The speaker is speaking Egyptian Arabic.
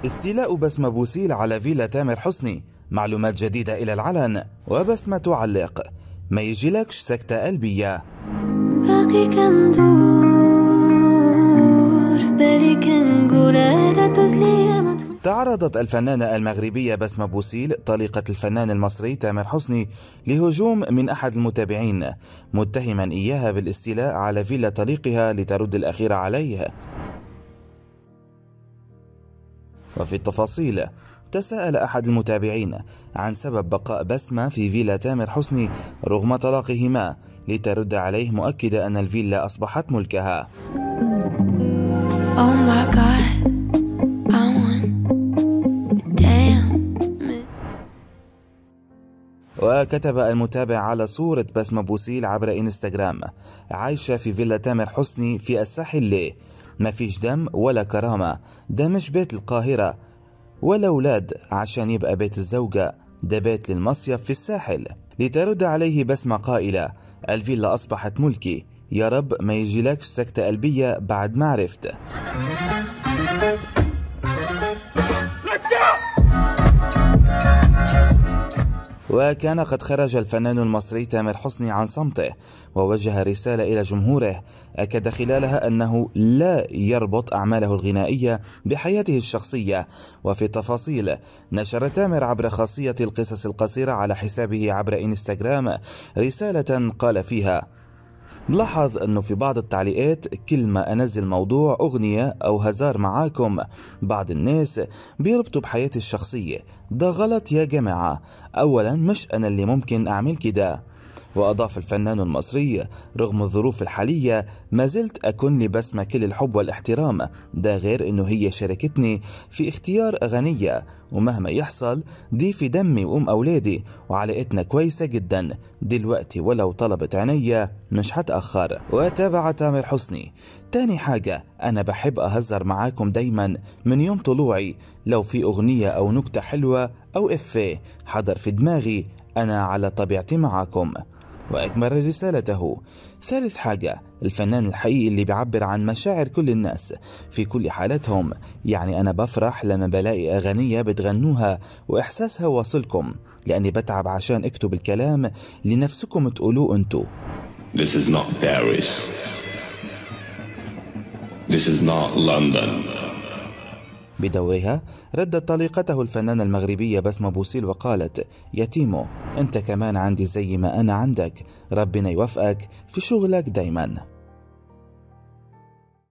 استيلاء بسمة بوسيل على فيلا تامر حسني معلومات جديدة إلى العلن وبسمة تعلق ما يجيلكش سكتة قلبية باقي كندور في بالي كنقول هذا تزلي ما تكون تعرضت الفنانة المغربية بسمة بوسيل طليقة الفنان المصري تامر حسني لهجوم من أحد المتابعين متهما إياها بالاستيلاء على فيلا طليقها لترد الأخير عليه وفي التفاصيل تساءل أحد المتابعين عن سبب بقاء بسمة في فيلا تامر حسني رغم طلاقهما لترد عليه مؤكدة أن الفيلا أصبحت ملكها Oh my god I want Damn وكتب المتابع على صورة بسمة بوسيل عبر إنستغرام عايشة في فيلا تامر حسني في الساحل ليه ما فيش دم ولا كرامة ده مش بيت القاهرة ولا أولاد عشان يبقى بيت الزوجة ده بيت للمصيف في الساحل لترد عليه بسمة قائلة الفيلا أصبحت ملكي يا رب ما يجيلكش سكتة قلبية بعد ما عرفت وكان قد خرج الفنان المصري تامر حسني عن صمته ووجه رسالة إلى جمهوره أكد خلالها أنه لا يربط أعماله الغنائية بحياته الشخصية وفي التفاصيل نشر تامر عبر خاصية القصص القصيرة على حسابه عبر إنستغرام رسالة قال فيها ملاحظ انه في بعض التعليقات كل ما انزل موضوع اغنية او هزار معاكم بعض الناس بيربطوا بحياتي الشخصية ده غلط يا جماعة اولا مش انا اللي ممكن اعمل كده وأضاف الفنان المصري رغم الظروف الحالية ما زلت أكون لبسمة كل الحب والاحترام ده غير أنه هي شاركتني في اختيار أغنية ومهما يحصل دي في دمي وأم أولادي وعلاقتنا كويسة جدا دلوقتي ولو طلبت عينيا مش هتأخر وتابع تامر حسني تاني حاجة أنا بحب أهزر معاكم دايما من يوم طلوعي لو في أغنية أو نكتة حلوة أو إفيه حضر في دماغي أنا على طبيعتي معاكم وأكمل رسالته ثالث حاجة الفنان الحقيقي اللي بيعبر عن مشاعر كل الناس في كل حالاتهم يعني أنا بفرح لما بلاقي أغنية بتغنوها وإحساسها واصلكم لأني بتعب عشان أكتب الكلام لنفسكم تقولوه أنتو This is not Paris. This is not London. بدورها ردت طليقته الفنانة المغربية بسمة بوسيل وقالت يا تيمو أنت كمان عندي زي ما أنا عندك ربنا يوفقك في شغلك دايماً